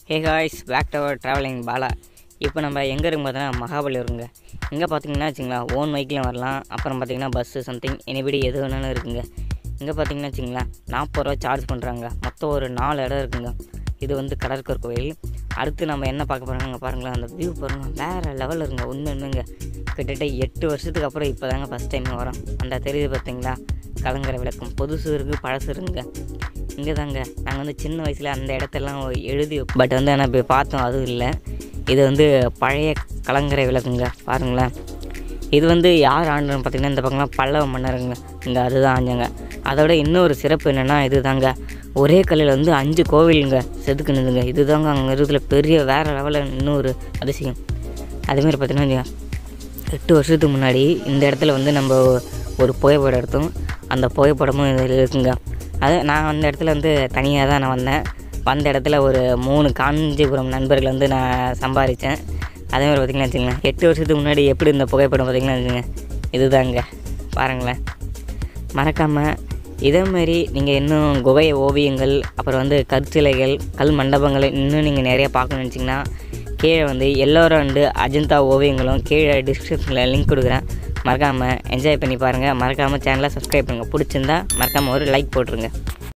ஹே guys back to our travelling Bala இப்போ நம்ம எங்கே இருக்கும் பார்த்தீங்கன்னா மகாபலிபுரங்க இங்கே பார்த்தீங்கன்னா வச்சுங்களேன் ஓன் பைக்கில் வரலாம் அப்புறம் பார்த்தீங்கன்னா பஸ்ஸு சம்திங் எனிபடி எது வேணாலும் இருக்குங்க இங்கே பார்த்தீங்கன்னா வச்சுங்களேன் நாற்பது ரூபா சார்ஜ் பண்ணுறாங்க மொத்தம் ஒரு நாலு இடம் இருக்குங்க இது வந்து கடற்கரை கோயில் அடுத்து நம்ம என்ன பார்க்க போகிறோங்க பாருங்களேன் அந்த வியூ பாருங்கள் வேறு லெவலில் இருங்க உண்மை உண்மைங்க கிட்டத்தட்ட எட்டு வருஷத்துக்கு அப்புறம் இப்போ தாங்க ஃபஸ்ட் டைம் வரோம் அந்த தெரியுது பார்த்தீங்களா கலங்கரை விளக்கம் புதுசு இருக்குது பழசு இருக்குங்க இங்கே தாங்க நாங்கள் வந்து சின்ன வயசில் அந்த இடத்தெல்லாம் எழுதி பட் வந்து ஆனால் இப்போ பார்த்தோம் அதுவும் இல்லை இது வந்து பழைய கலங்கரை விளக்குங்க பாருங்களேன் இது வந்து யார் ஆண்டுன்னு பார்த்தீங்கன்னா இந்த பக்கம்லாம் பல்லவ மன்னருங்க இங்கே அதுதான் ஆஞ்சாங்க அதோட இன்னொரு சிறப்பு என்னென்னா இது தாங்க ஒரே கல்லில் வந்து அஞ்சு கோவிலுங்க செதுக்குனதுங்க இது தாங்க அங்கே இருக்கிறதுல பெரிய வேறு லெவலில் இன்னொரு அதிசயம் அதேமாதிரி பார்த்தீங்கன்னா எட்டு வருஷத்துக்கு முன்னாடி இந்த இடத்துல வந்து நம்ம ஒரு புகைப்படம் எடுத்தோம் அந்த புகைப்படமும் இதில் இருக்குங்க அது நான் அந்த இடத்துல வந்து தனியாக தான் நான் வந்தேன் வந்த இடத்துல ஒரு மூணு காஞ்சிபுரம் நண்பர்கள் வந்து நான் சம்பாதிச்சேன் அதே மாதிரி பார்த்திங்கன்னா வச்சுங்களேன் எட்டு வருஷத்துக்கு முன்னாடி எப்படி இந்த புகைப்படம் பார்த்திங்கன்னா வச்சுங்க இதுதாங்க பாருங்களேன் மறக்காமல் இதேமாரி நீங்கள் இன்னும் குகை ஓவியங்கள் அப்புறம் வந்து கற்சிலைகள் கல் மண்டபங்கள் இன்னும் நீங்கள் நிறைய பார்க்கணும்னு நினச்சிங்கன்னா கீழே வந்து எல்லோரும் வந்து அஜந்தா ஓவியங்களும் கீழே டிஸ்கிரிப்ஷனில் லிங்க் கொடுக்குறேன் மறக்காமல் என்ஜாய் பண்ணி பாருங்கள் மறக்காமல் சேனலை சப்ஸ்கிரைப் பண்ணுங்கள் பிடிச்சிருந்தா மறக்காமல் ஒரு லைக் போட்டுருங்க